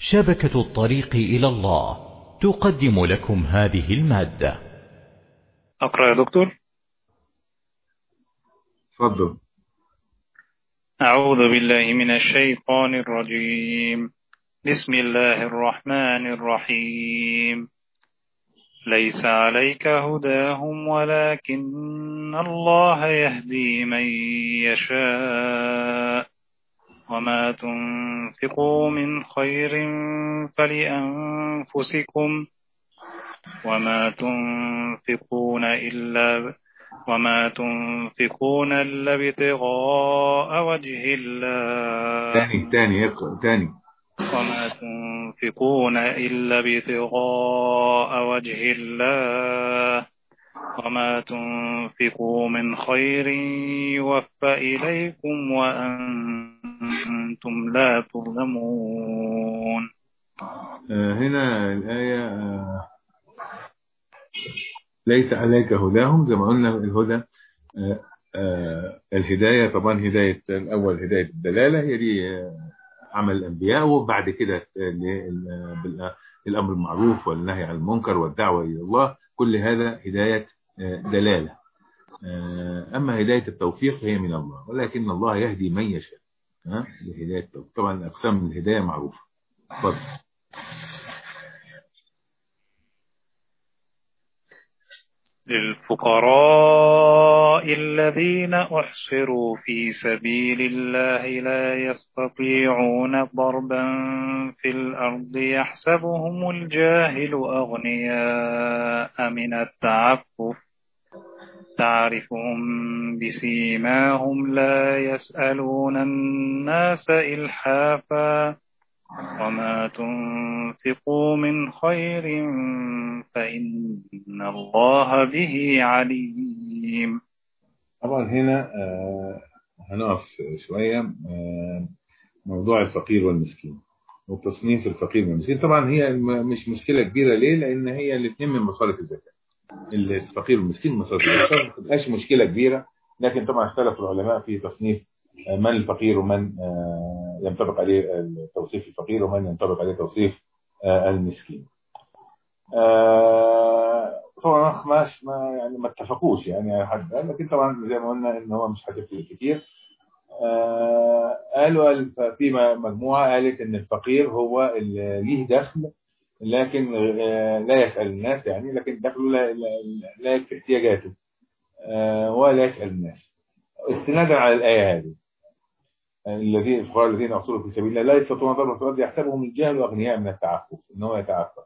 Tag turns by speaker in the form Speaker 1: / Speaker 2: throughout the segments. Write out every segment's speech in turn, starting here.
Speaker 1: شبكة الطريق إلى الله تقدم لكم هذه المادة
Speaker 2: أقرأ يا دكتور
Speaker 3: تفضل
Speaker 2: أعوذ بالله من الشيطان الرجيم بسم الله الرحمن الرحيم ليس عليك هداهم ولكن الله يهدي من يشاء وما تنفقوا من خير فلأنفسكم وما تنفقون إلا وما تنفقون إلا ابتغاء وجه الله
Speaker 3: تاني تاني اقرأ تاني
Speaker 2: وما تنفقون إلا ابتغاء وجه الله وما تنفقوا من خير يوفى إليكم وأنتم لا تظلمون
Speaker 3: آه هنا الآية آه ليس عليك هداهم زي ما قلنا الهدى آه آه الهداية طبعا هداية الأول هداية الدلالة هي دي آه عمل الأنبياء وبعد كده الأمر المعروف والنهي عن المنكر والدعوة إلى الله كل هذا هداية دلالة أما هداية التوفيق هي من الله ولكن الله يهدي من يشاء هداية التوفيق طبعا أقسام الهداية معروفة تفضل
Speaker 2: للفقراء الذين أحصروا في سبيل الله لا يستطيعون ضربا في الأرض يحسبهم الجاهل أغنياء من التعفف تعرفهم بسيماهم لا يسألون الناس إلحافا وما تنفقوا من خير فإن الله به عليم
Speaker 3: طبعا هنا آه هنقف شوية آه موضوع الفقير والمسكين وتصنيف الفقير والمسكين طبعا هي مش مشكلة كبيرة ليه لأن هي الاثنين من مصارف الزكاة الفقير والمسكين مصارف الزكاة ما تبقاش مشكلة كبيرة لكن طبعا اختلف العلماء في تصنيف من الفقير ومن ينطبق عليه توصيف الفقير ومن ينطبق عليه توصيف المسكين طبعا ما ما يعني ما اتفقوش يعني حد لكن طبعا زي ما قلنا ان هو مش هتفرق كتير قالوا في مجموعه قالت ان الفقير هو اللي ليه دخل لكن لا يسال الناس يعني لكن دخله لا, لا يكفي احتياجاته ولا يسال الناس استنادا على الايه هذه الذين الفقراء الذين احصروا في سبيل الله لا يستطيعون ضربا في الارض يحسبهم الجهل اغنياء من التعفف ان هو يتعفف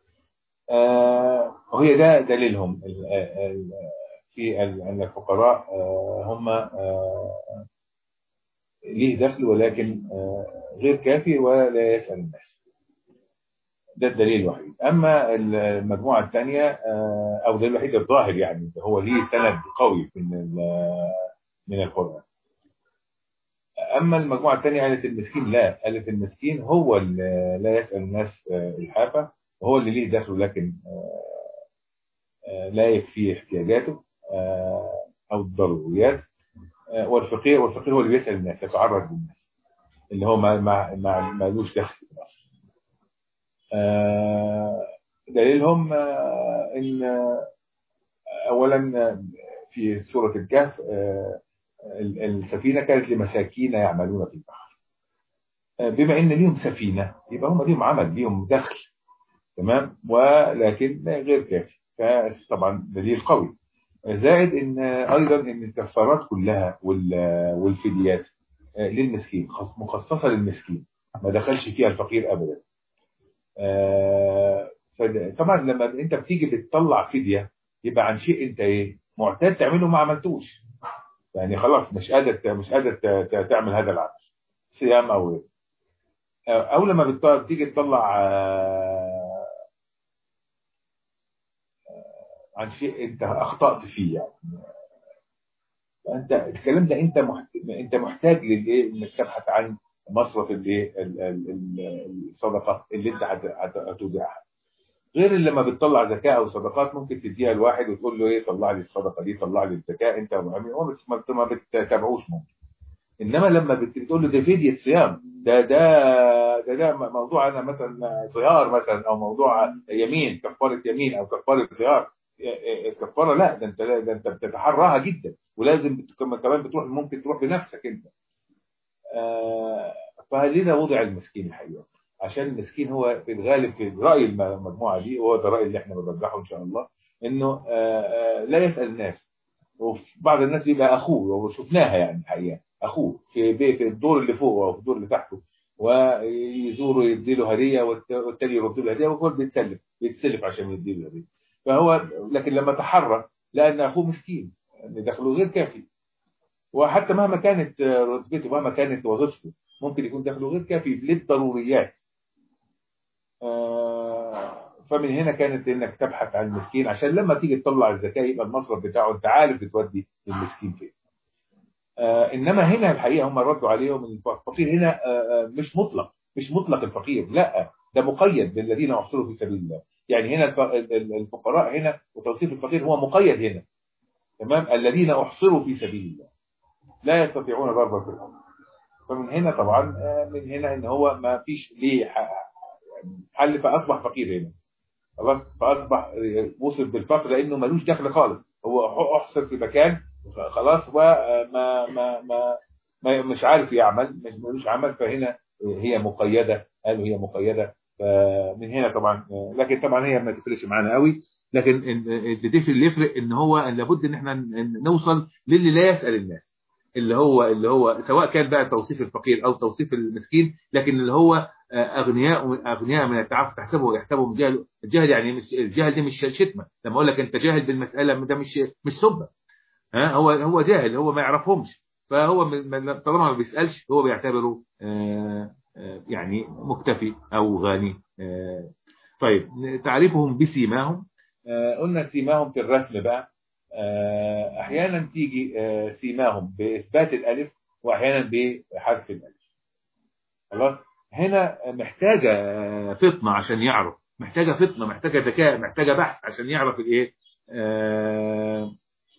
Speaker 3: آه وهي ده دليلهم ال ال في ان الفقراء آه هم آه ليه دخل ولكن غير كافي ولا يسأل الناس ده الدليل الوحيد اما المجموعه الثانيه او الدليل الوحيد الظاهر يعني هو ليه سند قوي من من القران اما المجموعه الثانيه قالت المسكين لا قالت المسكين هو اللي لا يسال الناس الحافه وهو اللي ليه دخله لكن لا يكفي احتياجاته او الضروريات والفقير والفقير هو اللي بيسال الناس يتعرض للناس اللي هو ما ما ما مالوش دخل دليلهم ان اولا في سوره الكهف السفينة كانت لمساكين يعملون في البحر بما ان ليهم سفينة يبقى هم ليهم عمل ليهم دخل تمام ولكن غير كافي فطبعا دليل قوي زائد ان ايضا ان الكفارات كلها والفديات للمسكين مخصصة للمسكين ما دخلش فيها الفقير ابدا طبعا لما انت بتيجي بتطلع فدية يبقى عن شيء انت ايه معتاد تعمله ما عملتوش يعني خلاص مش قادر مش قادر تعمل هذا العمل صيام او غيره او لما بتيجي تطلع عن شيء انت اخطات فيه يعني فانت الكلام ده انت انت محتاج للايه انك تبحث عن مصرف الايه الصدقه اللي انت هتودعها غير اللي لما بتطلع زكاه او صدقات ممكن تديها لواحد وتقول له ايه طلع لي الصدقه دي طلع لي الزكاه انت هو ما بتتابعوش ممكن انما لما بتقول له دي فديه صيام ده ده ده ده موضوع انا مثلا ظهار مثلا او موضوع يمين كفاره يمين او كفاره ظهار الكفاره لا ده انت ده انت بتتحراها جدا ولازم بت- كمان بتروح ممكن تروح بنفسك انت آه، فلذا وضع المسكين الحقيقه عشان المسكين هو في الغالب في راي الم- المجموعه دي وهو ده الراي اللي احنا بنرجحه ان شاء الله انه آه، آه، لا يسال الناس وفي بعض الناس يبقى اخوه وشفناها يعني الحقيقه اخوه في بي- في الدور اللي فوقه او في الدور اللي تحته ويزوره يدي له هديه والت- والتاني يرد له هديه والكل بيتسلف بيتسلف عشان يدي له هديه فهو لكن لما تحرى لقى ان اخوه مسكين ان دخله غير كافي وحتى مهما كانت رتبته مهما كانت وظيفته ممكن يكون دخله غير كافي للضروريات آه، فمن هنا كانت انك تبحث عن المسكين عشان لما تيجي تطلع الزكاه يبقى المصرف بتاعه انت عارف بتودي للمسكين فين آه، انما هنا الحقيقه هم ردوا عليهم إن الفقير هنا آه، آه، مش مطلق مش مطلق الفقير لا ده مقيد بالذين احصروا في سبيل الله يعني هنا الف- ال- ال- الفقراء هنا وتوصيف الفقير هو مقيد هنا تمام الذين احصروا في سبيل الله لا يستطيعون ضربا في الارض فمن هنا طبعا آه، من هنا ان هو ما فيش ليه ح- حل فاصبح فقير هنا خلاص فاصبح آه، وصل بالفقر لانه ملوش دخل خالص هو احصر في مكان خلاص وما ما ما ما مش عارف يعمل مش ملوش عمل فهنا هي مقيده قالوا هي مقيده فمن هنا طبعا لكن طبعا هي ما تفرقش معانا قوي لكن اللي تفرق اللي يفرق ان هو لابد ان احنا نوصل للي لا يسال الناس اللي هو اللي هو سواء كان بقى توصيف الفقير او توصيف المسكين لكن اللي هو اغنياء اغنياء من التعفف تحسبه يحسبهم جهل الجهل يعني مش الجهل دي مش شتمه لما اقول لك انت جاهل بالمساله ده مش مش سبه ها هو هو جاهل هو ما يعرفهمش فهو من- طالما ما بيسالش هو بيعتبره آه، آه، يعني مكتفي او غني آه، طيب تعريفهم بسيماهم آه، قلنا سيماهم في الرسم بقى آه، احيانا تيجي آه، سيماهم باثبات الالف واحيانا بحذف الالف خلاص هنا محتاجه آه، فطنه عشان يعرف محتاجه فطنه محتاجه ذكاء محتاجه بحث عشان يعرف الايه آه،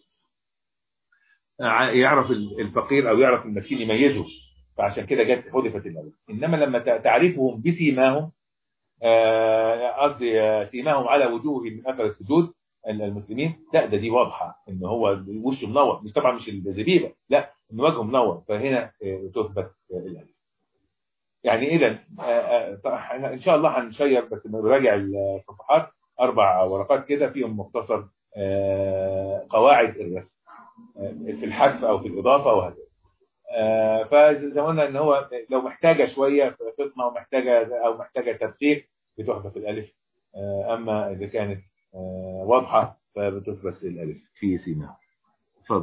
Speaker 3: ع- يعرف الفقير او يعرف المسكين يميزه فعشان كده جت حذفت الالف انما لما ت- تعرفهم بسيماهم آه، قصدي آه، سيماهم على وجوههم من اثر السجود ال- المسلمين لا ده دي واضحه ان هو وشه منور مش طبعا مش الزبيبه لا ان وجهه منور فهنا آه، تثبت آه، الالف يعني اذا ان شاء الله هنشير بس نراجع الصفحات اربع ورقات كده فيهم مختصر آه، قواعد الرسم آه، في الحذف او في الاضافه وهكذا آه، فزي ما قلنا ان هو لو محتاجه شويه فطنه ومحتاجه او محتاجه تدقيق بتحذف الالف آه، اما اذا كانت آه، واضحه فبتثبت الالف في سيناء اتفضل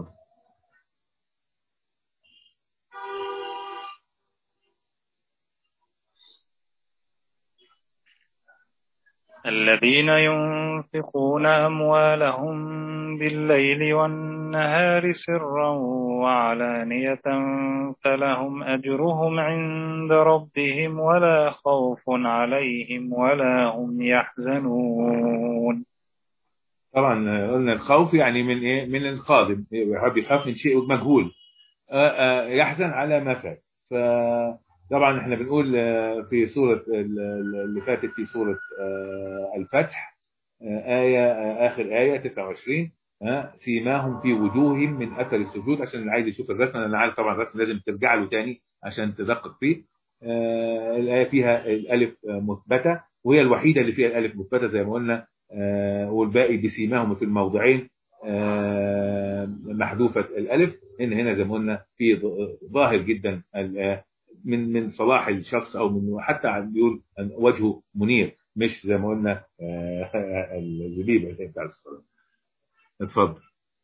Speaker 2: الذين ينفقون أموالهم بالليل والنهار سرا وعلانية فلهم أجرهم عند ربهم ولا خوف عليهم ولا هم يحزنون
Speaker 3: طبعا آه، قلنا الخوف يعني من ايه من القادم يحب يخاف من شيء مجهول آه، آه، يحزن على ما فات فطبعا احنا بنقول آه، في سورة ال- ال- اللي فاتت في سورة آه، الفتح آه، آية آه، آخر آية 29 آه، سيماهم في وجوههم من أثر السجود عشان اللي عايز يشوف الرسم أنا عارف طبعا الرسم لازم ترجع له تاني عشان تدقق فيه آه، الآية فيها الألف آه، مثبتة وهي الوحيدة اللي فيها الألف مثبتة زي ما قلنا آه، والباقي بسيماهم في الموضعين آه، محذوفة الألف إن هنا زي ما قلنا في ظ- ظاهر جدا ال- آه، من من صلاح الشخص أو من حتى بيقول أن وجهه منير مش زي ما قلنا آه، الزبيبة اللي بتاع الصلاة اتفضل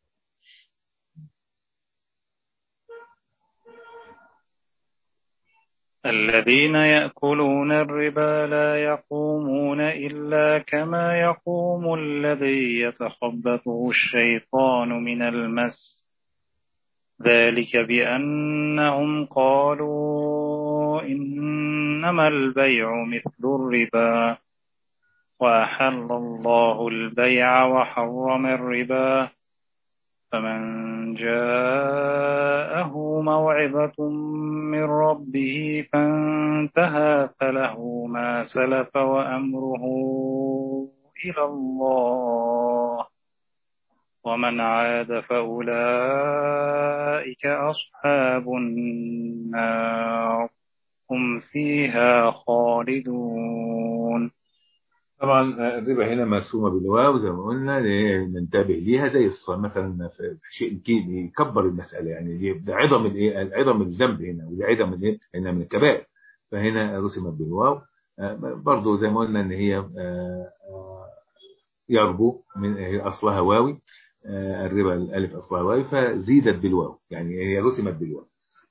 Speaker 2: الذين يأكلون الربا لا يقومون إلا كما يقوم الذي يتخبطه الشيطان من المس ذلك بأنهم قالوا إنما البيع مثل الربا وأحل الله البيع وحرم الربا فمن جاءه موعظة من ربه فانتهى فله ما سلف وأمره إلى الله ومن عاد فأولئك أصحاب النار هم فيها خالدون
Speaker 3: طبعا الربا هنا مرسومه بالواو زي ما قلنا ننتبه ليها زي الصلاة مثلا في شيء يكبر المساله يعني ده عظم الايه عظم الذنب هنا وده عظم الايه هنا من الكبائر فهنا رسمت بالواو برضه زي ما قلنا ان هي يربو من هي اصلها واوي الربا الالف اصلها واوي فزيدت بالواو يعني هي رسمت بالواو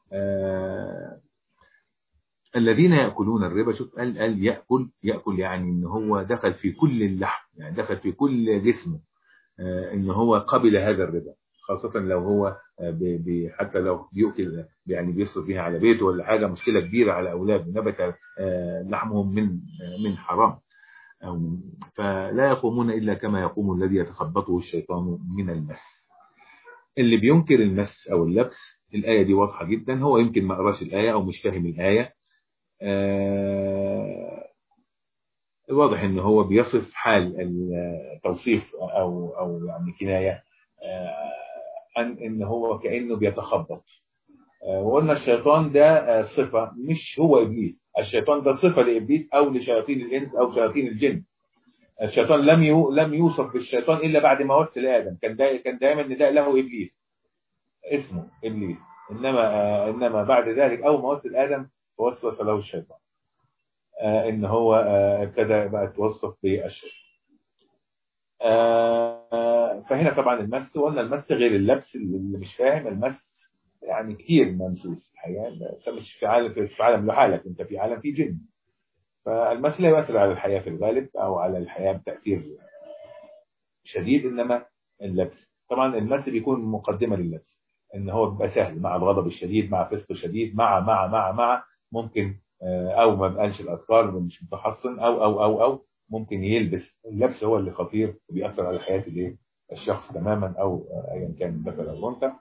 Speaker 3: الذين يأكلون الربا شوف قال قال يأكل يأكل يعني ان هو دخل في كل اللحم يعني دخل في كل جسمه ان هو قبل هذا الربا خاصة لو هو بي حتى لو بيأكل يعني بيصرف بيها على بيته ولا حاجة مشكلة كبيرة على أولاده نبت لحمهم من من حرام أو فلا يقومون إلا كما يقوم الذي يتخبطه الشيطان من المس اللي بينكر المس أو اللبس الآية دي واضحة جدا هو يمكن ما قراش الآية أو مش فاهم الآية آه واضح ان هو بيصف حال التوصيف او او يعني كنايه آه عن ان هو كانه بيتخبط آه وقلنا الشيطان ده صفه مش هو ابليس الشيطان ده صفه لابليس او لشياطين الانس او شياطين الجن الشيطان لم يو لم يوصف بالشيطان الا بعد ما وصل ادم كان دا كان دايما نداء له ابليس اسمه ابليس انما انما بعد ذلك اول ما وصل ادم وسوس له الشيطان آه ان هو آه ابتدى بقى توصف بالشيطان آه فهنا طبعا المس وقلنا المس غير اللبس اللي مش فاهم المس يعني كتير ممسوس الحقيقه انت مش في عالم في عالم لحالك انت في عالم فيه جن فالمس لا يؤثر على الحياه في الغالب او على الحياه بتاثير شديد انما اللبس طبعا المس بيكون مقدمه للبس ان هو بيبقى سهل مع الغضب الشديد مع فسق الشديد مع مع مع مع ممكن او ما بقالش الاذكار مش متحصن او او او او ممكن يلبس اللبس هو اللي خطير وبيأثر على حياه الايه الشخص تماما او ايا كان ذكر او انثى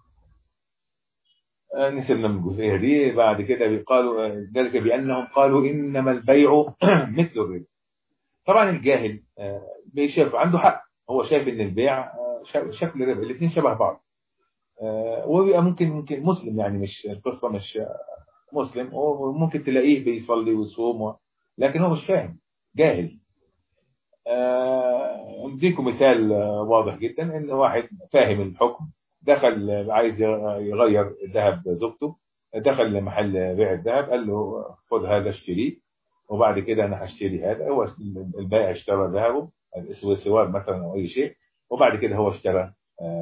Speaker 3: نسبنا من الجزئيه دي بعد كده قالوا ذلك بانهم قالوا انما البيع مثل الربا طبعا الجاهل شايف عنده حق هو شايف ان البيع شكل ربا الاثنين شبه بعض وبيبقى ممكن ممكن مسلم يعني مش القصه مش مسلم وممكن تلاقيه بيصلي ويصوم و... لكن هو مش فاهم جاهل اديكم مثال واضح جدا ان واحد فاهم الحكم دخل عايز يغير ذهب زوجته دخل لمحل بيع الذهب قال له خد هذا اشتريه وبعد كده انا هشتري هذا هو البائع اشترى ذهبه سوار مثلا او اي شيء وبعد كده هو اشترى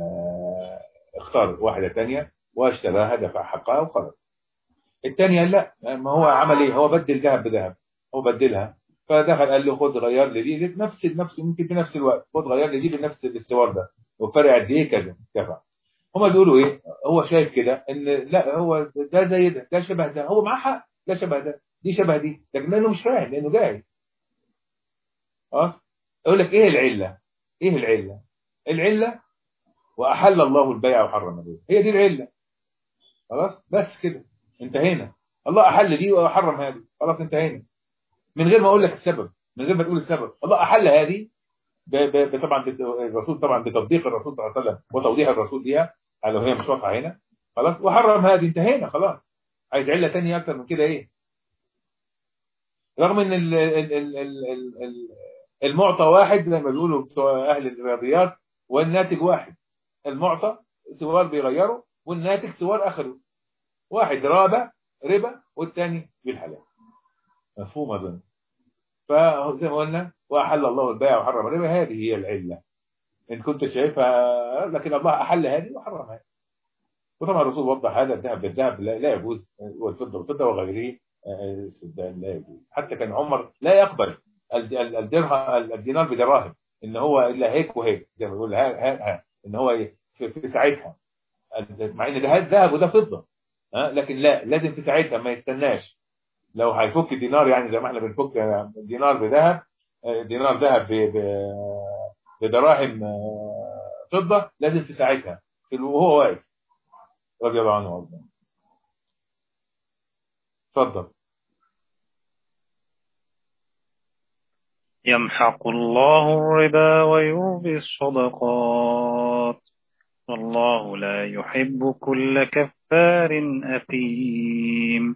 Speaker 3: اختار واحدة تانية واشتراها دفع حقها وخرج الثانية لا ما هو عمل ايه هو بدل ذهب بذهب هو بدلها فدخل قال له خد غير لي دي نفس نفس ممكن في نفس الوقت خد غير لي دي بنفس السوار ده وفرق قد ايه كذا دفع هما بيقولوا ايه هو شايف كده ان لا هو ده زي ده ده شبه ده هو معاه حق ده شبه ده دي شبه دي لكن لانه مش فاهم لانه جاهل خلاص يقول لك ايه العله ايه العله العله واحل الله البيع وحرم الربا هي دي العله خلاص بس كده انتهينا الله احل دي وحرم هذه خلاص انتهينا من غير ما اقول لك السبب من غير ما تقول السبب الله احل هذه طبعا الرسول طبعا بتطبيق الرسول صلى الله عليه وسلم وتوضيح الرسول ليها لو هي مش واضحه هنا خلاص وحرم هذه انتهينا خلاص عايز عله ثانيه اكتر من كده ايه رغم ان ال ال ال ال ال المعطى واحد زي ما بيقولوا بتوع اهل الرياضيات والناتج واحد المعطى سوار بيغيره والناتج سوار اخره واحد رابع ربا والثاني بالحلال مفهوم اظن فزي ما قلنا واحل الله البيع وحرم الربا هذه هي العله ان كنت شايفها لكن الله احل هذه وحرم هذه وطبعا الرسول وضح هذا الذهب بالذهب لا, لا يجوز والفضه بالفضه وغيره لا يجوز حتى كان عمر لا يقبل الدرهم الدينار بدراهم ان هو الا هيك وهيك زي ما بيقول ها ها ها ان هو في, في ساعتها مع ان ده ذهب وده فضه ها لكن لا لازم في ساعتها ما يستناش لو هيفك دينار يعني زي ما احنا بنفك دينار بذهب دينار ذهب بدراهم فضه لازم في ساعتها في الو- وهو واقف رضي الله عنه وارضاه اتفضل
Speaker 2: يمحق الله الربا ويربي الصدقات والله لا يحب كل كفار أثيم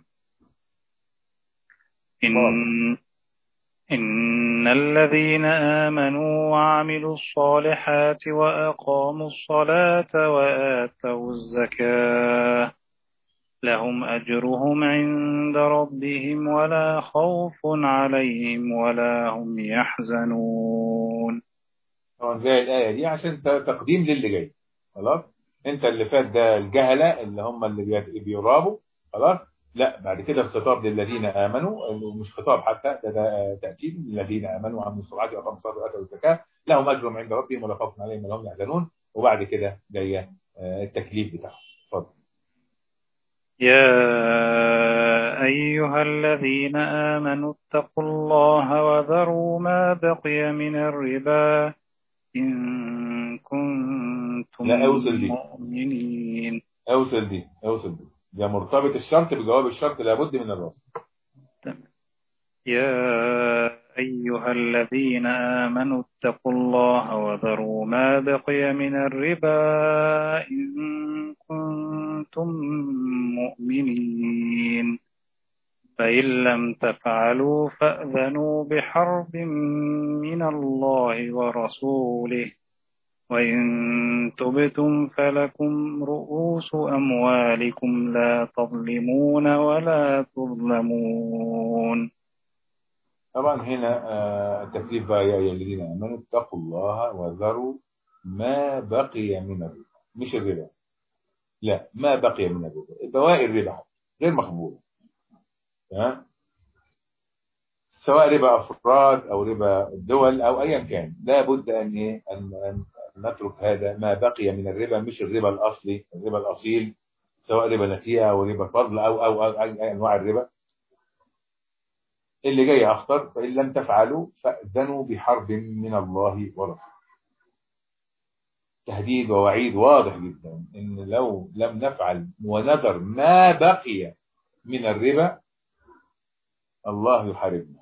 Speaker 2: إن, إن الذين آمنوا وعملوا الصالحات وأقاموا الصلاة وآتوا الزكاة لهم أجرهم عند ربهم ولا خوف عليهم ولا هم يحزنون
Speaker 3: طبعا زي الآية دي عشان ت- تقديم للي جاي خلاص انت اللي فات ده الجهلة اللي هم اللي بي- بيرابوا خلاص لا بعد كده الخطاب للذين آمنوا مش خطاب حتى ده, ده تأكيد للذين آمنوا وعملوا الصلاة وأقاموا الصلاة وآتوا الزكاة لهم أجرهم عند ربهم ولا خوف عليهم ولا هم يحزنون وبعد كده جاية آه، التكليف بتاعهم اتفضل
Speaker 2: يا أيها الذين آمنوا اتقوا الله وذروا ما بقي من الربا إن كنتم
Speaker 3: لا، أوصل دي.
Speaker 2: مؤمنين
Speaker 3: اوصل دي اوصل دي ده مرتبط الشرط بجواب الشرط لابد من الرصد
Speaker 2: يا أيها الذين آمنوا اتقوا الله وذروا ما بقي من الربا إن كنتم مؤمنين فإن لم تفعلوا فأذنوا بحرب من الله ورسوله وإن تبتم فلكم رؤوس أموالكم لا تظلمون ولا تظلمون
Speaker 3: طبعا هنا آه، التكليف بقى يا أيها الذين آمنوا اتقوا الله وذروا ما بقي من الربا مش الربا لا ما بقي من الربا بواقي الربا غير مقبولة تمام سواء ربا أفراد أو ربا الدول أو أيا كان لا بد أن إيه؟ أن أن نترك هذا ما بقي من الربا مش الربا الأصلي الربا الأصيل سواء ربا نسيئة أو ربا فضل أو أو, أو أي أنواع الربا اللي جاي أخطر فإن لم تفعلوا فأذنوا بحرب من الله ورسوله تهديد ووعيد واضح جدا إن لو لم نفعل ونذر ما بقي من الربا الله يحاربنا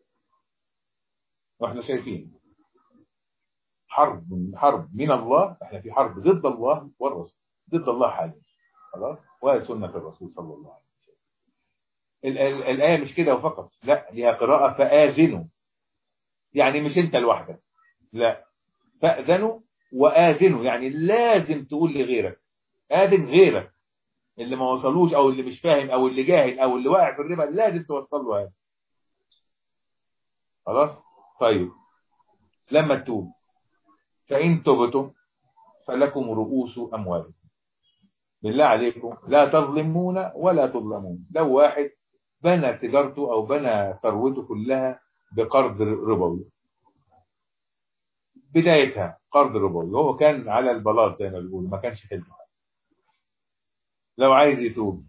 Speaker 3: واحنا شايفين حرب حرب من الله احنا في حرب ضد الله والرسول ضد الله حاليا خلاص وسنة الرسول صلى الله عليه وسلم ال- ال- الآية مش كده وفقط لا ليها قراءة فآذنوا يعني مش انت لوحدك لا فأذنوا وآذنوا يعني لازم تقول لغيرك آذن غيرك اللي ما وصلوش او اللي مش فاهم او اللي جاهل او اللي واقع في الربا لازم توصل له هذا خلاص طيب لما تتوب فإن تبتم فلكم رؤوس أموالكم بالله عليكم لا تظلمون ولا تظلمون لو واحد بنى تجارته أو بنى ثروته كلها بقرض ربوي بدايتها قرض ربوي هو كان على البلاط زي ما بيقولوا ما كانش حلو لو عايز يتوب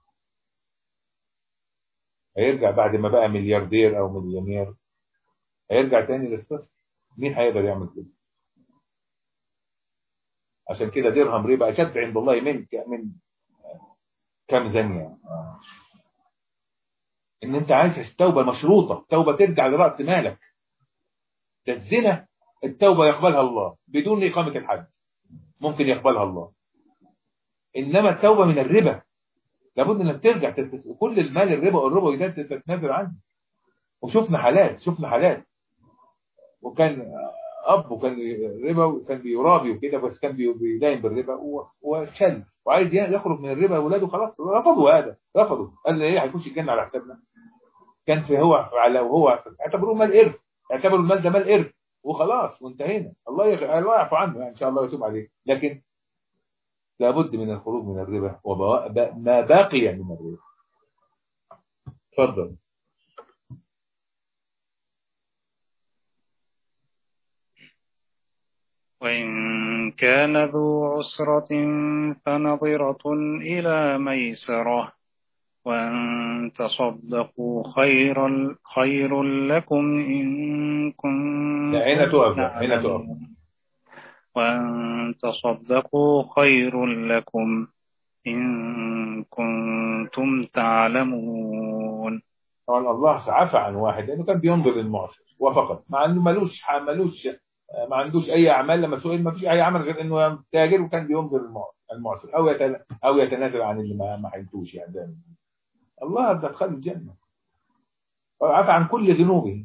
Speaker 3: هيرجع بعد ما بقى ملياردير او مليونير هيرجع تاني للصفر مين هيقدر يعمل كده عشان كده درهم ربا اشد عند الله من من كم زانية ان انت عايز توبة مشروطة توبة ترجع لرأس مالك ده الزنا التوبة يقبلها الله بدون إقامة الحد ممكن يقبلها الله إنما التوبة من الربا لابد انك ترجع تت- كل المال الربا والربا ده تتنازل عنه وشفنا حالات شفنا حالات وكان اب وكان ربا وكان بيرابي وكده بس كان بي- بيداين بالربا و- وشل وعايز يخرج من الربا اولاده خلاص رفضوا هذا رفضوا قال لي ايه هيخش الجنه على حسابنا كان في هو على وهو اعتبروه مال ارث اعتبروا المال ده مال ارث وخلاص وانتهينا الله يغ... الله يعفو عنه يعني ان شاء الله ويتوب عليه لكن لابد من الخروج من الربا وما بقي من الربا اتفضل
Speaker 2: وإن كان ذو عسرة فنظرة إلى ميسرة وأن تصدقوا خير خير لكم إن كنتم
Speaker 3: لا، هنا تقف بقى، هنا تقف.
Speaker 2: تعلمون. وأن تصدقوا خير لكم إن كنتم تعلمون
Speaker 3: طبعا الله عفى عن واحد لأنه كان بينظر للمعسر وفقط مع أنه ملوش ملوش ما عندوش أي أعمال لما سئل ما فيش أي عمل غير أنه تاجر وكان بينظر المعسر أو أو يتنازل عن اللي ما ما حيلتوش يعني زي الله دخله الجنة عفى عن كل ذنوبه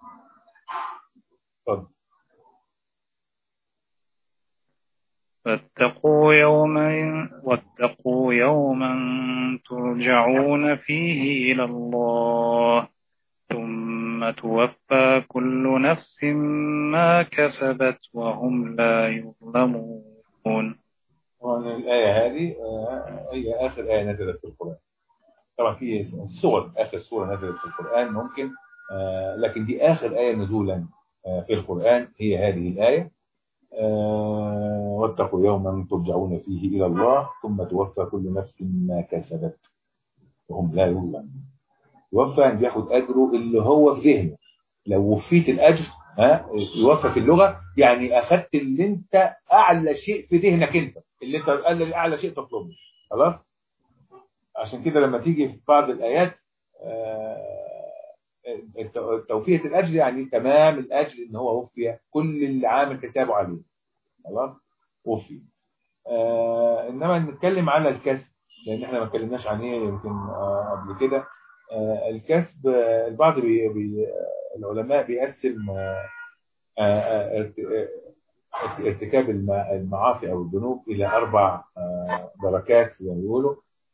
Speaker 3: اتفضل
Speaker 2: واتقوا يوما واتقوا يوما ترجعون فيه إلى الله ثم توفى كل نفس ما كسبت وهم لا يظلمون
Speaker 3: طبعا الآية هذه هي آخر آية نزلت في القرآن طبعا في السور آخر سورة نزلت في القرآن ممكن لكن دي آخر آية نزولا في القرآن هي هذه الآية واتقوا يوما ترجعون فيه إلى الله ثم توفى كل نفس ما كسبت وهم لا يظلمون يوفى يعني بياخد أجره اللي هو في ذهنه لو وفيت الأجر ها يوفى في اللغة يعني أخذت اللي أنت أعلى شيء في ذهنك أنت اللي أنت قال أعلى شيء تطلبه خلاص عشان كده لما تيجي في بعض الآيات توفية الأجر يعني تمام الأجر إن هو وفي كل اللي عامل حسابه عليه خلاص وفي آه إنما نتكلم على الكسب لأن إحنا ما اتكلمناش عنه يمكن آه قبل كده آه الكسب البعض بي بي العلماء بيقسم ارتكاب المعاصي أو الذنوب إلى أربع دركات زي ما بيقولوا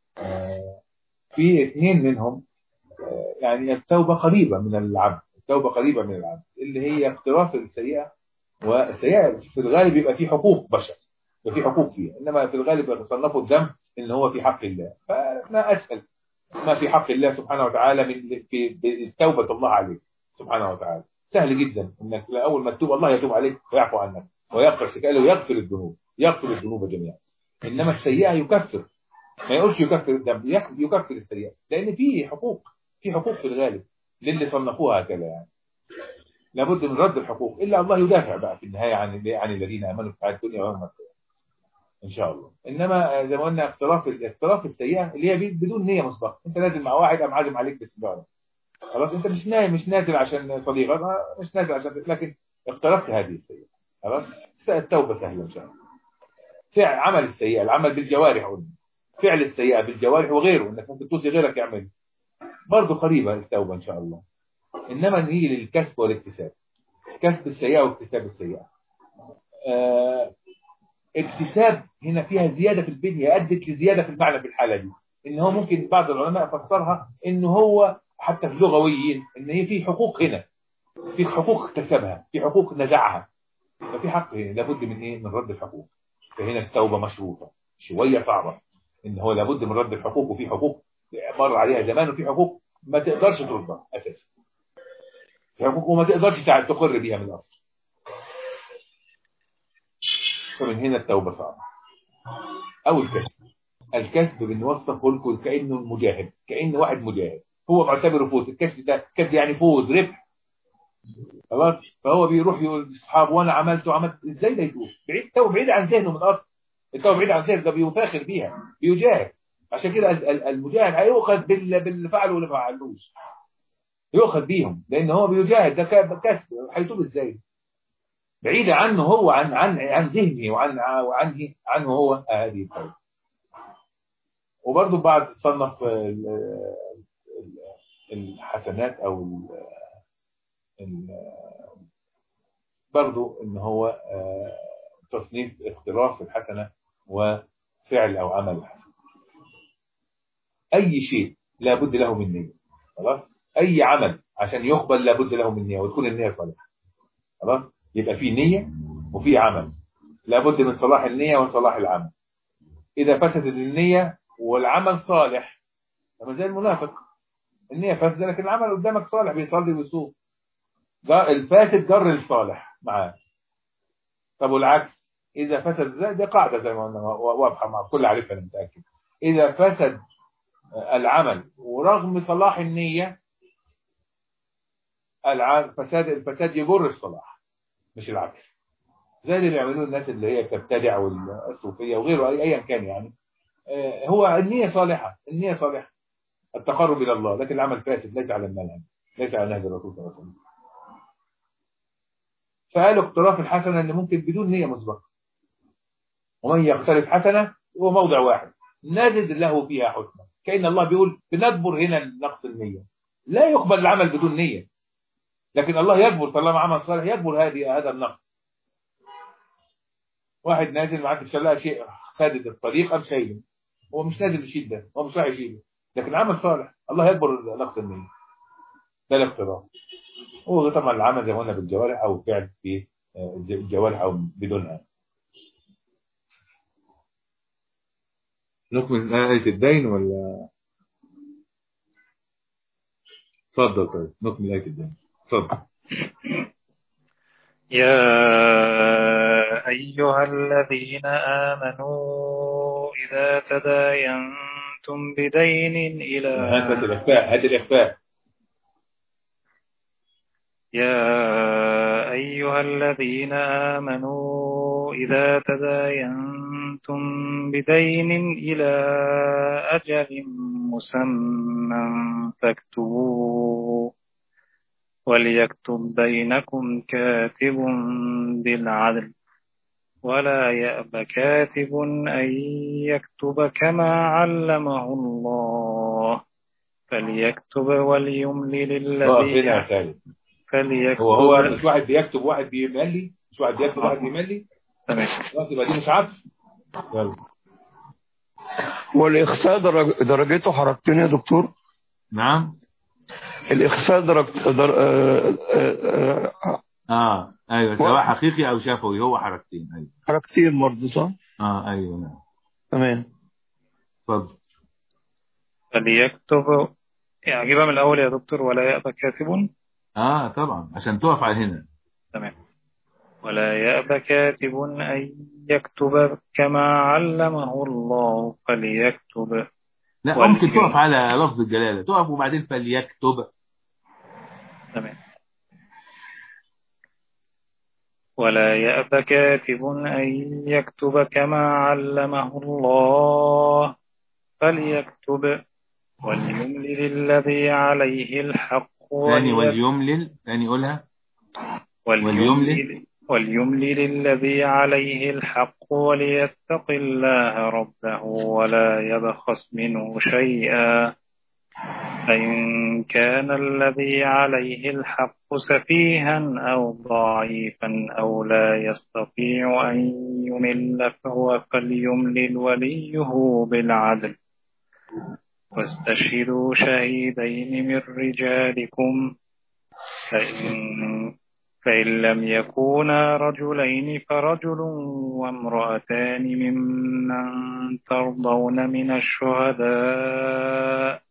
Speaker 3: في اثنين منهم يعني التوبة قريبة من العبد التوبة قريبة من العبد اللي هي اقتراف السيئة والسيئة في الغالب يبقى في حقوق بشر يبقى في حقوق فيها إنما في الغالب يتصنفوا الذنب إن هو في حق الله فما أسهل ما في حق الله سبحانه وتعالى من في توبة الله عليك سبحانه وتعالى سهل جدا إنك أول ما تتوب الله يتوب عليك ويعفو عنك ويغفر سكاله ويغفر الذنوب يغفر الذنوب جميعا إنما السيئة يكفر ما يقولش يكفر الذنب يكفر السيئة لأن في حقوق في حقوق في الغالب للي صنفوها هكذا يعني لابد من رد الحقوق الا الله يدافع بقى في النهايه عن عن الذين امنوا في الحياه الدنيا ويوم القيامه ان شاء الله انما زي ما قلنا اقتراف الاقتراف السيئه اللي هي بدون نيه مسبقه انت نازل مع واحد قام عازم عليك بالسجاره خلاص انت مش نايم مش نازل عشان صديقك مش نازل عشان لكن اقترفت هذه السيئه خلاص التوبه سهله ان شاء الله فعل عمل السيئه العمل بالجوارح قلنا فعل السيئه بالجوارح وغيره انك ممكن توصي غيرك يعمل برضه قريبة التوبة إن شاء الله إنما نيجي للكسب والاكتساب كسب السيئة واكتساب السيئة آه اكتساب هنا فيها زيادة في البنية أدت لزيادة في المعنى في الحالة دي إن هو ممكن بعض العلماء فسرها إن هو حتى في لغويين إن هي في حقوق هنا في حقوق اكتسبها في حقوق نزعها ففي حق هنا لابد من إيه من رد الحقوق فهنا التوبة مشروطة شوية صعبة إن هو لابد من رد الحقوق وفي حقوق مر عليها زمان وفي حقوق ما تقدرش تردها اساسا في حقوق وما تقدرش تقر بيها من الاصل فمن هنا التوبه صعبه او الكسب الكسب بنوصف خلقه كانه المجاهد كانه واحد مجاهد هو معتبره فوز الكسب ده كسب يعني فوز ربح خلاص فهو بيروح يقول لاصحابه وانا عملت وعملت ازاي ده يتوب بعيد التوبه بعيد عن ذهنه من الاصل التوبه بعيد عن ذهنه ده بيفاخر بيها بيجاهد عشان كده المجاهد هيؤخذ باللي فعله واللي ما فعلوش يؤخذ بيهم لان هو بيجاهد ده كسب هيتوب ازاي بعيدة عنه هو عن عن عن ذهنه وعن وعنه عنه هو هذه الطريقة وبرضه بعد صنف الحسنات او برضه ان هو تصنيف اختلاف الحسنة وفعل او عمل الحسنة اي شيء لابد له من نية خلاص اي عمل عشان يقبل لابد له من نية وتكون النية صالحة خلاص يبقى في نية وفي عمل لابد من صلاح النية وصلاح العمل إذا فسدت النية والعمل صالح لما زي المنافق النية فاسدة لكن العمل قدامك صالح بيصلي ويصوم الفاسد جر الصالح معاه طب والعكس إذا فسد زي دي قاعدة زي ما قلنا واضحة مع كل عارفها أنا متأكد إذا فسد العمل ورغم صلاح النية الفساد الفساد يجر الصلاح مش العكس زي اللي بيعملوه الناس اللي هي بتبتدع والصوفيه وغيره أي- ايا كان يعني آه، هو النيه صالحه النيه صالحه التقرب الى الله لكن العمل فاسد ليس على المنهج ليس على نهج الرسول صلى الله عليه وسلم فقالوا اقتراف الحسنه اللي ممكن بدون نيه مسبقه ومن يقترف حسنه هو موضع واحد نجد له فيها حسنى كأن الله بيقول بنجبر هنا نقص النية لا يقبل العمل بدون نية لكن الله يجبر طالما عمل صالح يجبر هذه هذا النقص واحد نازل معاك في شلاه شيء خادد الطريق قام شايله هو مش نازل يشيل ده هو مش رايح يشيله لكن عمل صالح الله يجبر نقص النية ده الاقتراف هو طبعا العمل زي ما قلنا بالجوارح او فعل في آه، الجوارح او بدونها نكمل آية الدين ولا اتفضل طيب نكمل آية الدين اتفضل
Speaker 2: يا أيها الذين آمنوا إذا تداينتم بدين إلى
Speaker 3: هات هات الإخفاء هات الإخفاء
Speaker 2: يا أيها الذين آمنوا إذا تداينتم بدين إلى أجل مسمى فاكتبوه وليكتب بينكم كاتب بالعدل ولا يأب كاتب أن يكتب كما علمه الله فليكتب وليملل
Speaker 3: اقف هنا
Speaker 2: الذي
Speaker 3: يا خالد
Speaker 2: فليكتب
Speaker 3: هو هو مش واحد بيكتب واحد بيملي مش واحد بيكتب واحد بيملي
Speaker 2: تمام
Speaker 3: خلاص يبقى دي مش عطف يلا
Speaker 4: والإخفاء درج... درجته حركتين يا دكتور
Speaker 3: نعم
Speaker 4: الإخفاء درج... در... آه، آه، آه،
Speaker 3: اه ايوه سواء حقيقي او شفوي هو حركتين ايوه
Speaker 4: حركتين برضه صح؟
Speaker 3: اه ايوه نعم
Speaker 4: تمام
Speaker 3: اتفضل
Speaker 2: فليكتب يعني أجيبها من الأول يا دكتور ولا يأبى كاتب
Speaker 3: اه طبعا عشان تقف على هنا
Speaker 2: تمام ولا يأبى كاتب أن يكتب كما علمه الله فليكتب
Speaker 3: لا
Speaker 2: وال-
Speaker 3: ممكن تقف على لفظ الجلاله تقف وبعدين فليكتب
Speaker 2: تمام ولا يأبى كاتب أن يكتب كما علمه الله فليكتب وليملل الذي عليه الحق
Speaker 3: ثاني
Speaker 2: وليت-
Speaker 3: وليملل ثاني قولها
Speaker 2: وليملل وليملل الذي عليه الحق وليتق الله ربه ولا يبخس منه شيئا فإن كان الذي عليه الحق سفيها أو ضعيفا أو لا يستطيع أن يمل فهو فليملل وليه بالعدل واستشهدوا شهيدين من رجالكم فإن فإن لم يكونا رجلين فرجل وامرأتان ممن ترضون من الشهداء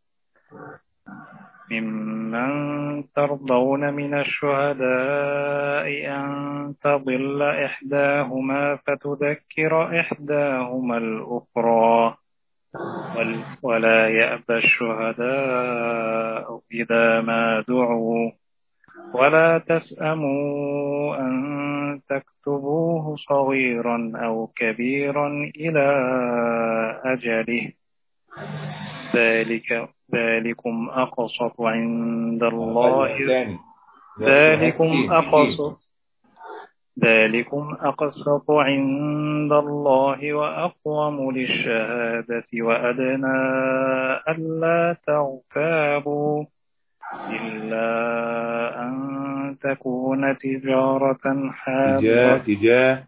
Speaker 2: ممن ترضون من الشهداء أن تضل إحداهما فتذكر إحداهما الأخرى وال- ولا يأبى الشهداء إذا ما دعوا ولا تسأموا أن تكتبوه صغيرا أو كبيرا إلى أجله ذلك ذلكم أقسط عند الله
Speaker 3: ثاني
Speaker 2: ذلكم أقسط ذلكم أقسط عند الله وأقوم للشهادة وأدنى ألا تغتابوا إلا أن تكون تجارة
Speaker 3: تجاه
Speaker 2: حاضرة
Speaker 3: تجاه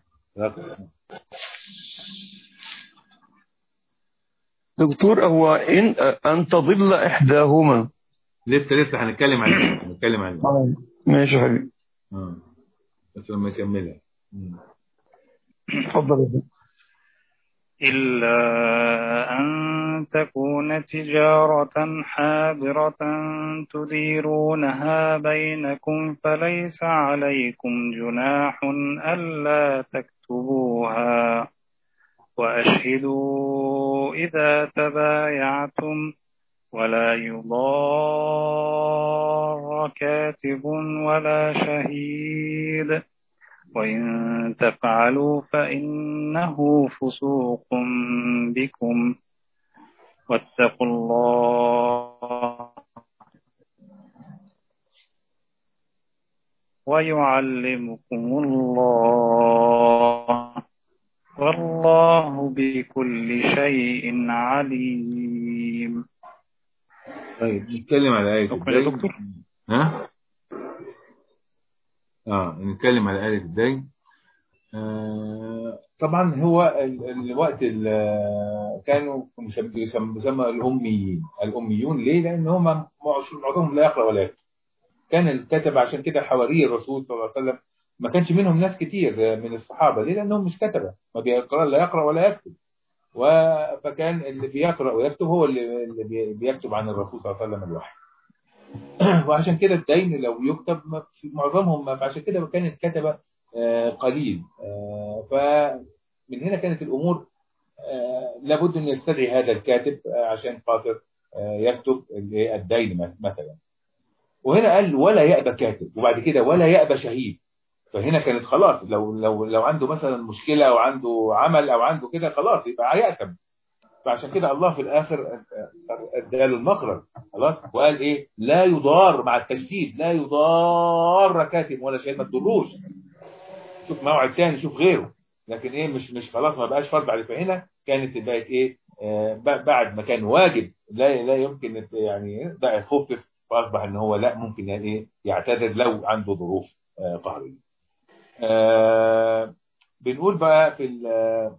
Speaker 4: دكتور هو إن أن تضل إحداهما
Speaker 3: لسه لسه هنتكلم عن هنتكلم عن
Speaker 4: ماشي يا حبيبي
Speaker 3: آه. بس لما يكملها مم.
Speaker 4: اتفضل يا فندم.
Speaker 2: إلا أن تكون تجارة حاضرة تديرونها بينكم فليس عليكم جناح ألا تكتبوها وأشهدوا إذا تبايعتم ولا يضار كاتب ولا شهيد وإن تفعلوا فإنه فسوق بكم واتقوا الله ويعلمكم الله والله بكل شيء عليم
Speaker 3: طيب نتكلم على آية
Speaker 2: شكرا يا
Speaker 3: الدين
Speaker 2: دكتور.
Speaker 3: ها؟ اه نتكلم على آية الدين آه طبعا هو ال- الوقت ال- كانوا مسم- يسم- يسمى الأميين الأميون ليه؟ لأن هم معظ- معظمهم لا يقرأ ولا يكتب كان الكتب عشان كده حواري الرسول صلى الله عليه وسلم ما كانش منهم ناس كتير من الصحابة ليه؟ لأنهم مش كتبة ما بيقرأ لا يقرأ ولا يكتب و- فكان اللي بيقرأ ويكتب هو اللي اللي بي- بيكتب عن الرسول صلى الله عليه وسلم الوحي وعشان كده الدين لو يكتب ما في- معظمهم ما عشان كده كان الكتبة آه، قليل آه، فمن هنا كانت الأمور آه، لابد أن يستدعي هذا الكاتب آه، عشان خاطر آه، يكتب ال- الدين مثلا وهنا قال ولا يأبى كاتب وبعد كده ولا يأبى شهيد فهنا كانت خلاص لو لو لو عنده مثلا مشكلة أو عنده عمل أو عنده كده خلاص يبقى هيأتم فعشان كده الله في الآخر اداله المخرج خلاص وقال إيه لا يضار مع التشديد لا يضار كاتب ولا شيء ما تضروش شوف موعد تاني شوف غيره لكن ايه مش مش خلاص ما بقاش فرض عليه فهنا كانت بقت ايه آه ب- بعد ما كان واجب لا لا يمكن إنت يعني بقى خفف فاصبح ان هو لا ممكن يعني ايه يعتذر لو عنده ظروف آه قهريه. آه بنقول بقى في ال-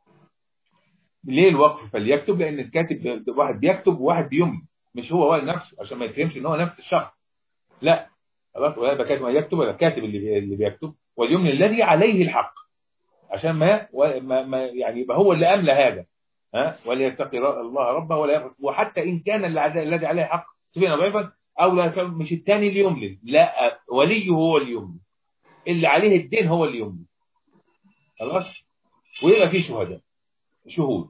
Speaker 3: ليه الوقف فليكتب لان الكاتب واحد بيكتب وواحد بيملي مش هو هو نفسه عشان ما يفهمش ان هو نفس الشخص لا خلاص ولا يبقى كاتب يكتب ولا كاتب اللي بي- اللي بيكتب واليمنى الذي عليه الحق عشان ما, ما, ما يعني يبقى هو اللي املى هذا ها وليتقي ر- الله ربه ولا يبخس وحتى ان كان اللي عد- الذي عليه حق سبحانه ضعيفا او لا يسبب- مش الثاني اللي يملي لا وليه هو اللي يملي اللي عليه الدين هو اللي يملي خلاص ويبقى في شهداء شهود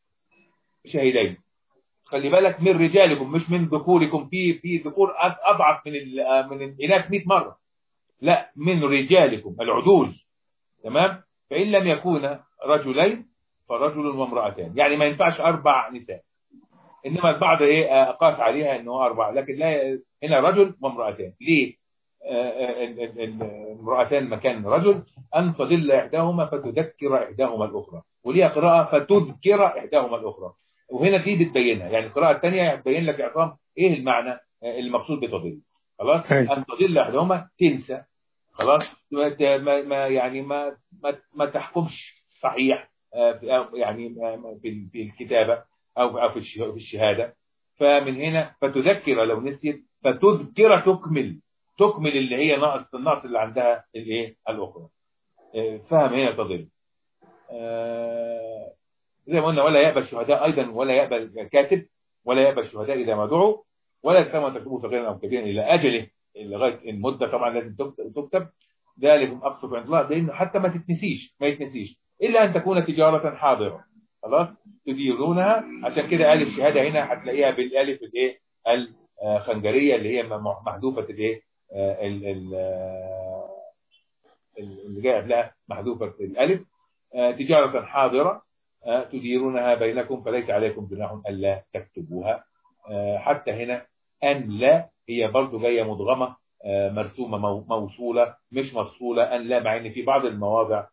Speaker 3: شهيدين خلي بالك من رجالكم مش من ذكوركم في في ذكور أض- اضعف من ال- من الاناث 100 مره لا من رجالكم العدول تمام فان لم يكونا رجلين فرجل وامرأتان يعني ما ينفعش اربع نساء انما البعض ايه آه، قاس عليها انه اربع لكن لا هنا رجل وامرأتان ليه آه، آه، ال- ال- ال- امرأتان مكان رجل ان تضل احداهما فتذكر احداهما الاخرى وليها قراءه فتذكر احداهما الاخرى وهنا دي بتبينها يعني القراءه الثانيه هتبين لك يا عصام ايه المعنى آه، المقصود بتضل خلاص
Speaker 4: أي.
Speaker 3: ان تضل احداهما تنسى خلاص ما ت- ما ما- يعني ما ما, ما تحكمش صحيح آه، في- أو يعني آه، في في الكتابه او او في الش- في الشهاده فمن هنا فتذكر لو نسيت فتذكر تكمل تكمل اللي هي ناقص النقص اللي عندها الايه الاخرى آه، فهم هنا تضل آه، زي ما قلنا ولا يأبى الشهداء أيضا ولا يأبى الكاتب ولا يأبى الشهداء إذا ما دعوا ولا كما تكتبوا صغيرا أو كبيرا إلى أجله لغاية المدة طبعا لازم تكتب- تكتب ذلكم أقصد عند الله لأنه حتى ما تتنسيش ما يتنسيش إلا أن تكون تجارة حاضرة خلاص تديرونها عشان كده قال الشهادة هنا هتلاقيها بالألف الإيه الخنجرية اللي هي م- محذوفة الإيه آه، ال- ال- آه، اللي جاء قبلها محذوفة الألف آه، تجارة حاضرة آه، تديرونها بينكم فليس عليكم جناح ألا تكتبوها آه، حتى هنا أن لا هي برضو جاية مدغمة آه، مرسومة مو- موصولة مش مفصولة أن لا مع إن في بعض المواضع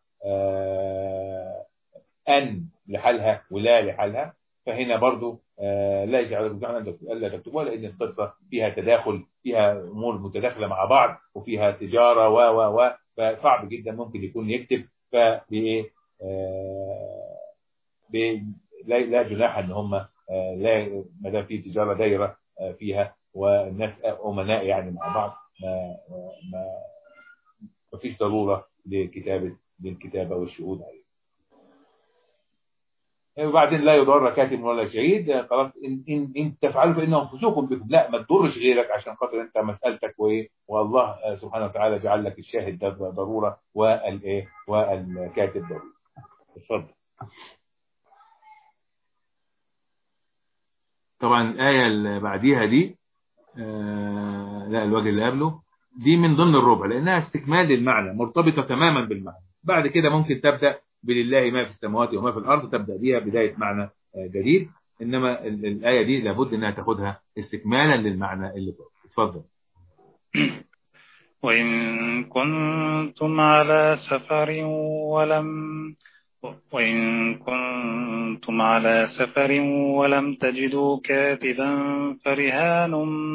Speaker 3: آه، أن لحالها ولا لحالها فهنا برضو آه، لا يجعل عليكم جناح ألا تكتبوها لأن القصة فيها تداخل فيها أمور متداخلة مع بعض وفيها تجارة و و و فصعب جدا ممكن يكون يكتب فبإيه آه، ب- لا لا جناح ان هم آه، لا ما دام في تجاره دايره آه، فيها والناس امناء يعني مع بعض ما ما ما فيش ضروره لكتابه للكتابه والشهود عليه. وبعدين لا يضر كاتب ولا شهيد آه، خلاص ان ان ان تفعلوا فانهم فسوق بكم لا ما تضرش غيرك عشان خاطر انت مسالتك وايه والله آه، سبحانه وتعالى جعل لك الشاهد ده ضروره والايه والكاتب ضروره. اتفضل. طبعا الآية اللي بعديها دي آه لا الوجه اللي قبله دي من ضمن الربع لانها استكمال للمعنى مرتبطه تماما بالمعنى بعد كده ممكن تبدا بلله ما في السماوات وما في الارض تبدا بيها بدايه معنى آه، جديد انما ال- الايه دي لابد انها تاخدها استكمالا للمعنى اللي فوق اتفضل
Speaker 2: وإن كنتم على سفر ولم وإن كنتم على سفر ولم تجدوا كاتبا فرهان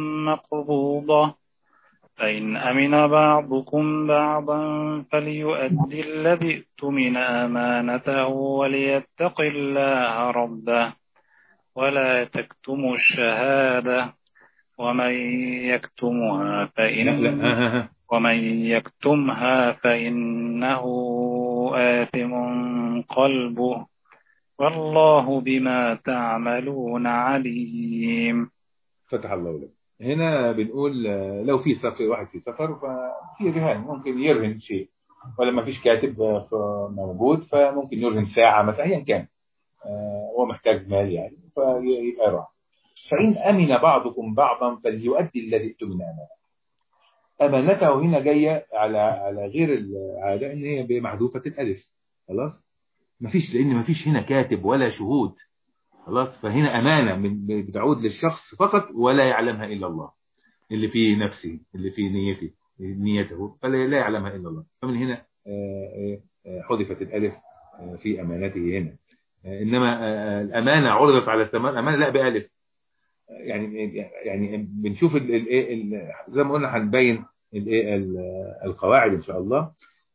Speaker 2: مقبوضة فإن أمن بعضكم بعضا فليؤدي الذي ائتمن أمانته وليتق الله ربه ولا تكتموا الشهادة ومن يكتمها
Speaker 3: لا
Speaker 2: فإن
Speaker 3: لا ها ها ها.
Speaker 2: ومن يكتمها فإنه آثم قلبه والله بما تعملون عليم
Speaker 3: فتح الله لك هنا بنقول آه، لو في سفر واحد في سفر ففي رهان ممكن يرهن شيء ولا ما فيش كاتب آه، ف- موجود فممكن يرهن ساعة مثلا أيا كان آه، هو محتاج مال يعني فيبقى راح فإن أمن بعضكم بعضا فليؤدي الذي ائتمن أمانته أمانته هنا جاية على على غير العادة إن هي بمحذوفة الألف خلاص مفيش لأن مفيش هنا كاتب ولا شهود خلاص فهنا أمانة من بتعود للشخص فقط ولا يعلمها إلا الله اللي في نفسه اللي في نيته نيته فلا لا يعلمها إلا الله فمن هنا آه، آه، حذفت الألف آه، في أمانته هنا آه، إنما آه، الأمانة عرضت على السماء الأمانة لا بألف آه، يعني يعني بنشوف ال- ال- ال- زي ما قلنا هنبين ال- ال- القواعد إن شاء الله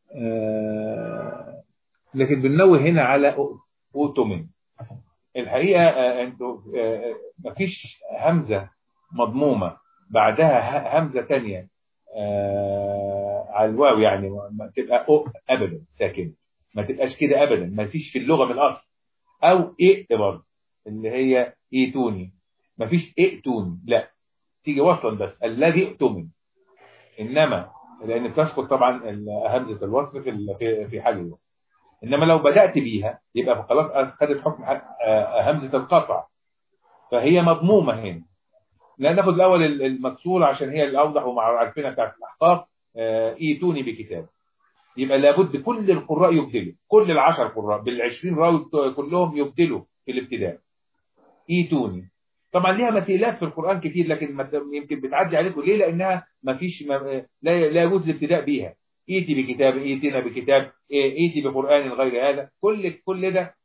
Speaker 3: آه، لكن بننوه هنا على أوتومن الحقيقة آه، انتوا آه، مفيش همزة مضمومة بعدها ه- همزة تانية آه، على الواو يعني ما ما تبقى أو أبدا ساكنة ما تبقاش كده أبدا ما فيش في اللغة من الأصل أو إئت برضه اللي هي إيتوني ما فيش إئتوني لا تيجي وصلا بس الذي ائتمن إنما لأن بتسقط طبعا ال- همزة الوصل في ال- في في حال الوصل انما لو بدات بيها يبقى خلاص خدت حكم ح- آه، همزه القطع فهي مضمومه هنا لا ناخد الاول ال- المكسوره عشان هي الاوضح وعارفينها بتاعت الاحقاف آه، ايتوني بكتاب يبقى لابد كل القراء يبدلوا كل العشر قراء بالعشرين راوي بتوع- كلهم يبدلوا في الابتداء ايتوني طبعا ليها مثيلات في القران كتير لكن ما ت- يمكن بتعدي عليكم ليه لانها ما فيش ما لا لا يجوز الابتداء بيها ايتي بكتاب ايتنا بكتاب ايتي بقران غير هذا كل كل ده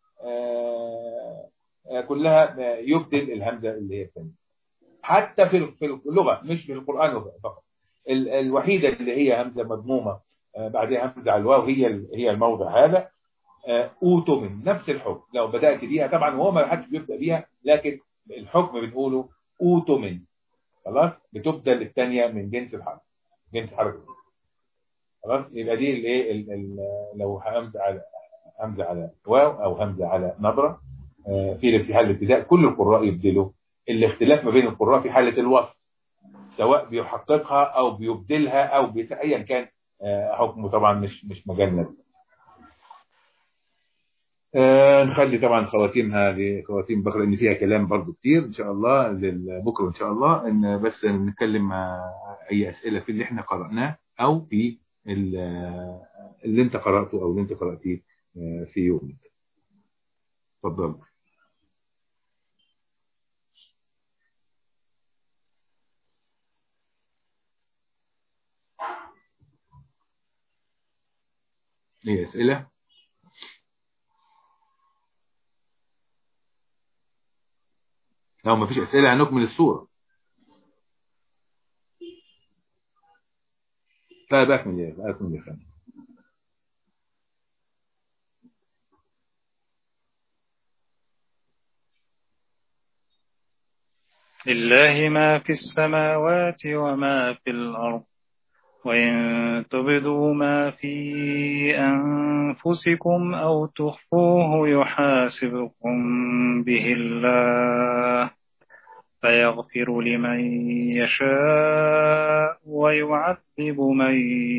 Speaker 3: آه، آه، كلها آه، يبدل الهمزه اللي هي الثانيه حتى في في اللغه مش في القران فقط ال- الوحيده اللي هي همزه مضمومه آه، بعدها همزه على الواو هي ال- هي الموضع هذا آه، اوتومن نفس الحكم لو بدات بيها طبعا هو ما حدش بيبدا بيها لكن الحكم بنقوله اوتومن خلاص بتبدل الثانيه من جنس الحرف جنس حرف خلاص يبقى دي الايه ال- ال- لو همزه على همزه على واو او همزه على نبره آه، في في حال الابتداء كل القراء يبدلوا الاختلاف ما بين القراء في حاله الوصف سواء بيحققها او بيبدلها او بيس- ايا كان آه، حكمه طبعا مش مش مجلد آه نخلي طبعا خواتيمها لخواتيم بكره ان فيها كلام برضو كتير ان شاء الله لبكره ان شاء الله ان بس نتكلم مع اي اسئله في اللي احنا قراناه او في ال- اللي انت قراته او اللي انت قراتيه آه، في يومك اتفضل ايه اسئله لو ما فيش اسئله هنكمل الصوره طيب اكمل يا اكمل يا خالد
Speaker 2: لله ما في السماوات وما في الأرض وإن تبدوا ما في أنفسكم أو تخفوه يحاسبكم به الله فيغفر لمن يشاء ويعذب من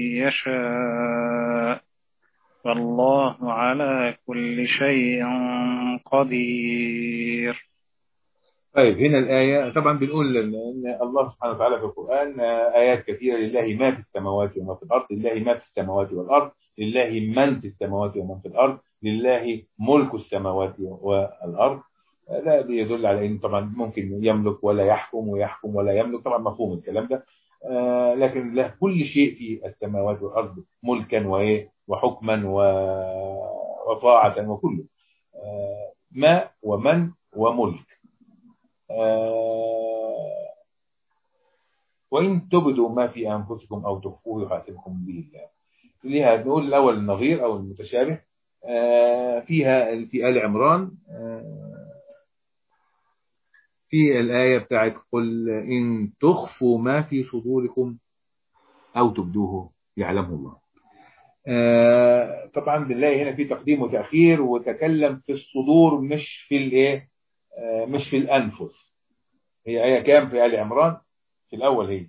Speaker 2: يشاء والله على كل شيء قدير
Speaker 3: طيب هنا الآية طبعا بنقول إن إن الله سبحانه وتعالى في القرآن آه، آيات كثيرة لله ما في السماوات وما في الأرض لله ما في السماوات والأرض لله من في السماوات ومن في الأرض لله ملك السماوات والأرض آه، ده بيدل على إن طبعا ممكن يملك ولا يحكم ويحكم ولا يملك طبعا مفهوم الكلام ده آه، لكن له كل شيء في السماوات والأرض ملكا وإيه وحكما و- وطاعة وكله آه، ما ومن وملك آه، وإن تبدوا ما في أنفسكم أو تخفوه يحاسبكم به الله ليها نقول الأول النظير أو المتشابه آه، فيها في آل عمران آه، في الآية بتاعت قل إن تخفوا ما في صدوركم أو تبدوه يعلمه الله آه، طبعا بنلاقي هنا في تقديم وتأخير وتكلم في الصدور مش في الإيه آه، مش في الأنفس هي آية كام في آل عمران في الأول هي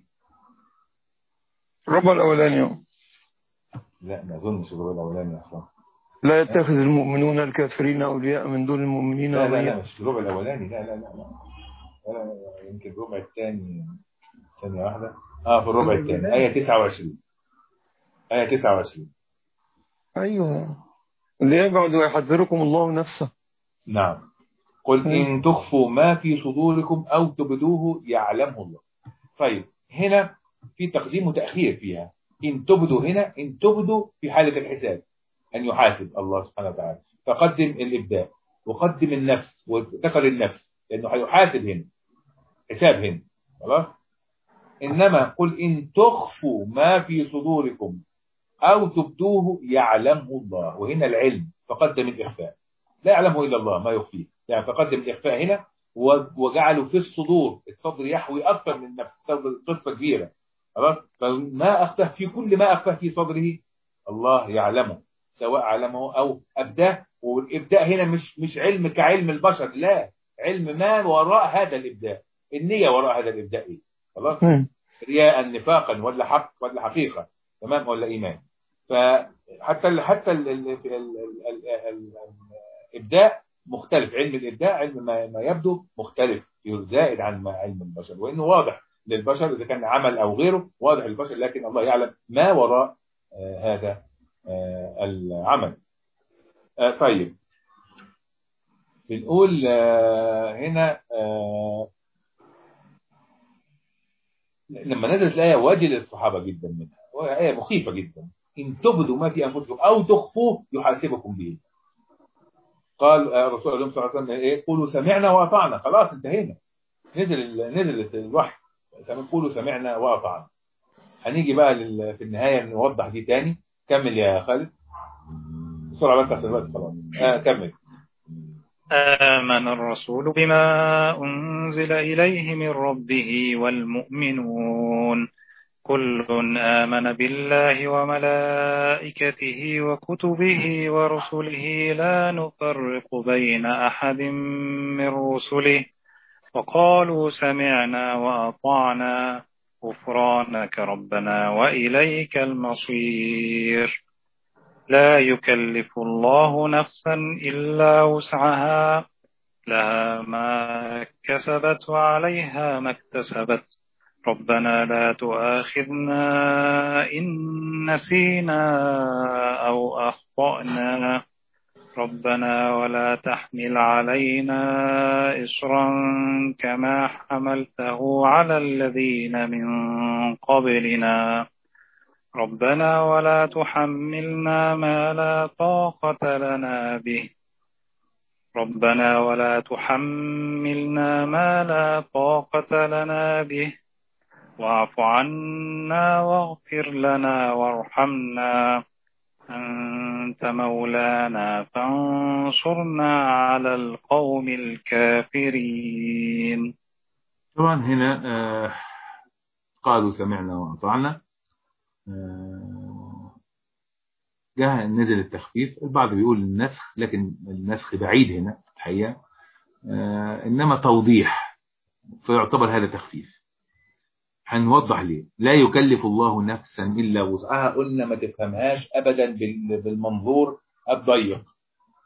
Speaker 4: الربع الأولاني
Speaker 3: لا ما أظنش الربع الأولاني أصلا
Speaker 4: لا يتخذ المؤمنون الكافرين أولياء من دون المؤمنين
Speaker 3: لا لا لا
Speaker 4: أولياء
Speaker 3: مش الربع الأولاني لا لا لا, لا. لا, لا يمكن الربع الثاني ثانية واحدة اه في الربع الثاني آية 29 آية 29
Speaker 4: أيوه ليبعد ويحذركم الله نفسه
Speaker 3: نعم قل إن تخفوا ما في صدوركم أو تبدوه يعلمه الله طيب هنا في تقديم وتأخير فيها إن تبدوا هنا إن تبدوا في حالة الحساب أن يحاسب الله سبحانه وتعالى فقدم الإبداع وقدم النفس وذكر النفس لأنه هيحاسب هنا حساب هنا خلاص إنما قل إن تخفوا ما في صدوركم أو تبدوه يعلمه الله وهنا العلم فقدم الإخفاء لا يعلمه إلا الله ما يخفيه يعني فقدم الإخفاء هنا وجعله في الصدور الصدر يحوي أكثر من نفس الصدر قصة كبيرة خلاص فما أخفاه في كل ما أخفاه في صدره الله يعلمه سواء علمه أو أبداه والإبداء هنا مش مش علم كعلم البشر لا علم ما وراء هذا الإبداع النية وراء هذا الإبداع إيه خلاص
Speaker 4: مم.
Speaker 3: رياء نفاقا ولا حق ولا حقيقة تمام ولا إيمان فحتى ال حتى ال ال ال ال ال ال الإبداع مختلف علم الإبداع علم ما, ما يبدو مختلف زائد عن ما علم البشر وإنه واضح للبشر إذا كان عمل أو غيره واضح للبشر لكن الله يعلم ما وراء آه هذا آه العمل آه طيب بنقول آه هنا آه لما نزلت الآية وجل الصحابة جدا منها وآية مخيفة جدا إن تبدوا ما في أنفسكم أو تخفوه يحاسبكم به قال آه، رسول الله صلى الله عليه وسلم إيه قولوا سمعنا وأطعنا خلاص انتهينا نزل نزل الوحي قولوا سمعنا وأطعنا هنيجي بقى لل- في النهاية نوضح دي تاني كمل يا خالد بسرعة بس عشان الوقت خلاص آه كمل
Speaker 2: آمن الرسول بما أنزل إليه من ربه والمؤمنون كل آمن بالله وملائكته وكتبه ورسله لا نفرق بين أحد من رسله وقالوا سمعنا وأطعنا غفرانك ربنا وإليك المصير لا يكلف الله نفسا إلا وسعها لها ما كسبت وعليها ما اكتسبت ربنا لا تؤاخذنا إن نسينا أو أخطأنا ربنا ولا تحمل علينا إصرا كما حملته على الذين من قبلنا ربنا ولا تحملنا ما لا طاقة لنا به ربنا ولا تحملنا ما لا طاقة لنا به واعف عنا واغفر لنا وارحمنا أنت مولانا فانصرنا على القوم الكافرين
Speaker 3: طبعا هنا آه قالوا سمعنا وأطعنا آه جاء نزل التخفيف البعض بيقول النسخ لكن النسخ بعيد هنا الحقيقة آه إنما توضيح فيعتبر هذا تخفيف هنوضح ليه لا يكلف الله نفسا إلا وسعها قلنا ما تفهمهاش أبدا بال- بالمنظور الضيق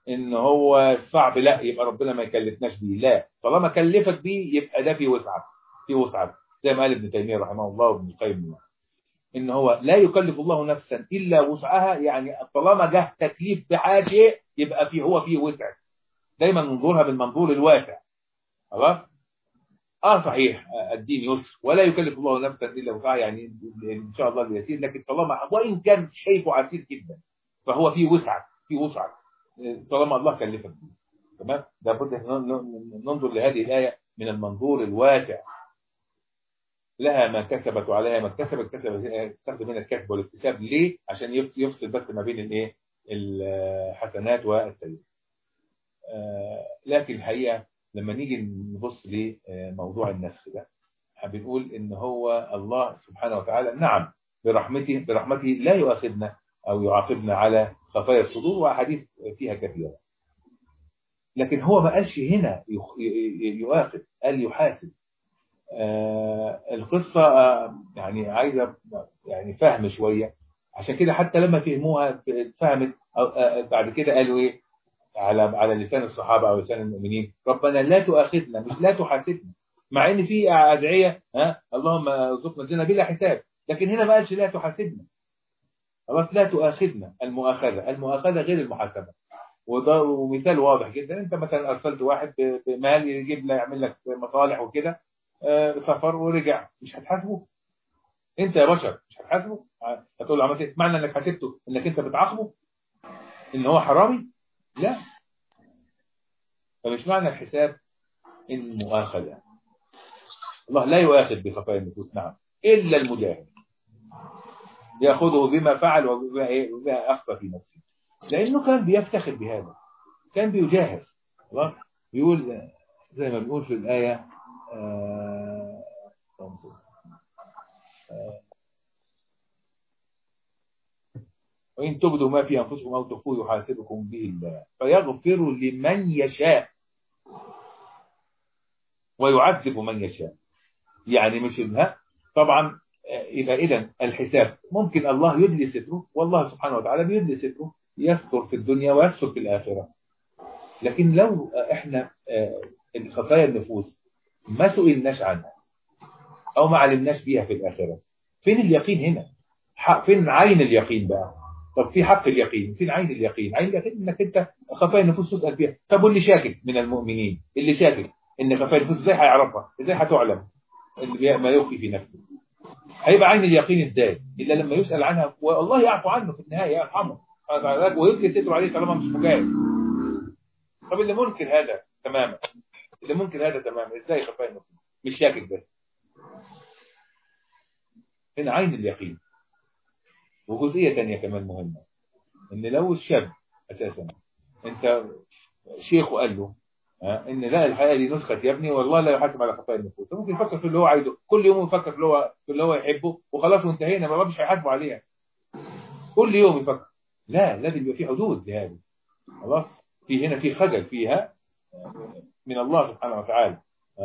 Speaker 3: ان هو صعب لا يبقى ربنا ما يكلفناش بيه لا طالما كلفك بيه يبقى ده في وسعك في وسعك زي ما قال ابن تيميه رحمه الله وابن القيم ان هو لا يكلف الله نفسا الا وسعها يعني طالما جه تكليف بحاجه يبقى في هو فيه وسع دايما ننظرها بالمنظور الواسع خلاص اه صحيح الدين يسر ولا يكلف الله نفسا الا وسعها يعني ان شاء الله اليسير لكن طالما وان كان شايفه عسير جدا فهو فيه وسع فيه وسع طالما الله كلفك به تمام ده بد ننظر لهذه الايه من المنظور الواسع لها ما كسبت وعليها ما اكتسبت كسبت تستخدم هنا الكسب والاكتساب ليه؟ عشان يفصل بس ما بين الايه؟ الحسنات والسيئات. آه لكن الحقيقه لما نيجي نبص لموضوع النسخ ده بنقول ان هو الله سبحانه وتعالى نعم برحمته برحمته لا يؤاخذنا او يعاقبنا على خفايا الصدور واحاديث فيها كثيره. لكن هو ما قالش هنا يؤاخذ قال يحاسب آه القصة آه يعني عايزة يعني فهم شوية عشان كده حتى لما فهموها فهمت آه بعد كده قالوا ايه على على لسان الصحابة او لسان المؤمنين ربنا لا تؤاخذنا مش لا تحاسبنا مع ان في ادعية ها اللهم ارزقنا الجنة بلا حساب لكن هنا ما قالش لا تحاسبنا خلاص لا تؤاخذنا المؤاخذة المؤاخذة غير المحاسبة وده ومثال واضح جدا انت مثلا ارسلت واحد بمال يجيب له يعمل لك مصالح وكده سافر ورجع مش هتحاسبه انت يا بشر مش هتحاسبه هتقول له عملت ايه معنى انك حاسبته انك انت بتعاقبه ان هو حرامي لا فمش معنى الحساب المؤاخذه الله لا يؤاخذ بخفايا النفوس نعم الا المجاهد ياخذه بما فعل وبما ايه وبما اخفى في نفسه لانه كان بيفتخر بهذا كان بيجاهد خلاص بيقول زي ما بنقول في الايه آه آه وإن تبدوا ما في أنفسكم أو تخفوه يحاسبكم به الله فيغفر لمن يشاء ويعذب من يشاء يعني مش ها طبعا يبقى إذا الحساب ممكن الله يدلي ستره والله سبحانه وتعالى بيدلي ستره يستر في الدنيا ويستر في الآخرة لكن لو احنا خفايا النفوس ما سئلناش عنها او ما علمناش بيها في الاخره فين اليقين هنا فين عين اليقين بقى طب في حق اليقين فين عين اليقين عين اليقين انك انت خفايا النفوس تسال فيها طب واللي شاكك من المؤمنين اللي شاكك ان خفايا النفوس ازاي هيعرفها ازاي هتعلم اللي ما يخفي في نفسه هيبقى عين اليقين ازاي الا لما يسال عنها والله يعفو عنه في النهايه يرحمه ويلقي ستره عليه طالما مش مجاهد طب اللي منكر هذا تماما اللي ممكن هذا تمام ازاي خفايا النفوس مش شاكك بس هنا عين اليقين وجزئية تانية كمان مهمة ان لو الشاب اساسا انت شيخ وقال له ها ان لا الحقيقه دي نسخه يا ابني والله لا يحاسب على خفايا النفوس ممكن يفكر في اللي هو عايزه كل يوم يفكر في اللي هو في اللي هو يحبه وخلاص وانتهينا ما مش هيحاسبوا عليها كل يوم يفكر لا لازم يبقى في حدود لهذه خلاص في هنا في خجل فيها من الله سبحانه وتعالى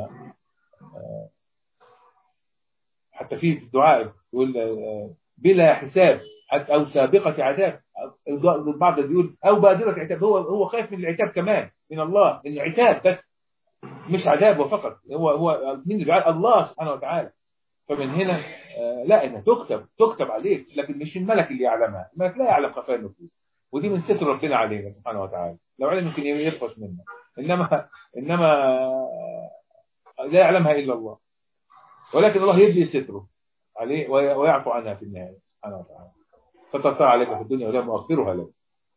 Speaker 3: حتى في الدعاء يقول بلا حساب حتى او سابقه عذاب البعض بيقول او بادره عتاب هو هو خايف من العتاب كمان من الله انه عتاب بس مش عذاب فقط هو هو مين اللي بيعاد الله سبحانه وتعالى فمن هنا لا انها تكتب تكتب عليك لكن مش الملك اللي يعلمها الملك لا يعلم خفايا النفوس ودي من ستر ربنا علينا سبحانه وتعالى لو علم يمكن يرفش منا انما انما لا يعلمها الا الله ولكن الله يبدي ستره عليه ويعفو عنها في النهايه سبحانه وتعالى سترتها عليك في الدنيا ولا مؤخرها لك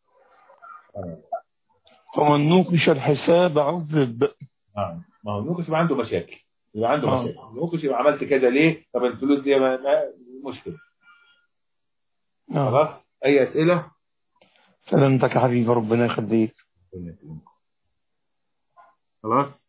Speaker 4: ومن نوقش الحساب عذب
Speaker 3: نعم ما هو نوقش يبقى عنده مشاكل يبقى عنده مشاكل نوقش يبقى عملت كذا ليه طب الفلوس دي ما مشكله خلاص اي اسئله
Speaker 4: سلامتك يا حبيبي ربنا يخليك
Speaker 3: خلاص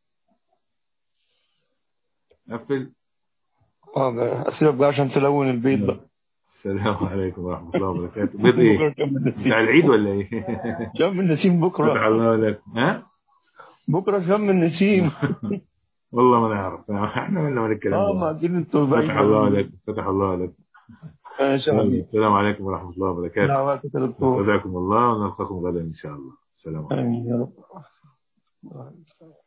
Speaker 3: قفل
Speaker 4: اه اسيبك بقى عشان تلون البيت بقى
Speaker 3: السلام عليكم ورحمة الله وبركاته بيض ايه؟ بتاع العيد ولا ايه؟
Speaker 4: شم النسيم بكرة
Speaker 3: فتح الله لك ها؟
Speaker 4: بكرة شم النسيم
Speaker 3: والله ما نعرف احنا مالنا من الكلام
Speaker 4: اه ما اكيد انتوا
Speaker 3: فتح الله لك فتح الله لك
Speaker 4: ما شاء الله
Speaker 3: السلام عليكم ورحمة الله وبركاته
Speaker 4: دعواتك يا دكتور
Speaker 3: جزاكم الله ونلقاكم غدا ان شاء الله السلام عليكم
Speaker 4: آمين يا رب